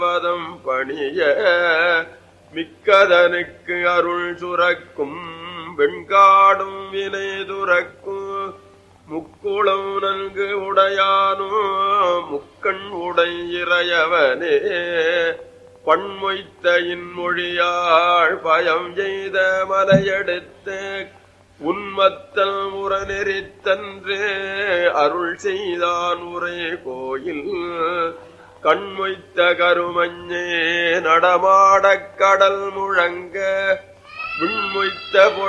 பதம் பணிய மிக்கதனுக்கு அருள் சுரக்கும் வெண்காடும் வினை துறக்கும் முக்குளம் நன்கு உடையானோ முக்கண் உடை இறையவனே பண்மொய்த்த இன்மொழியாள் பயம் செய்த மலையெடுத்து உன்மத்தல் உரநெறித்தன்று அருள் செய்தான் உரை கோயில் கண்மொய்த்த கருமஞ்சே நடமாடக் கடல் முழங்க விண்மொய்த்த பொ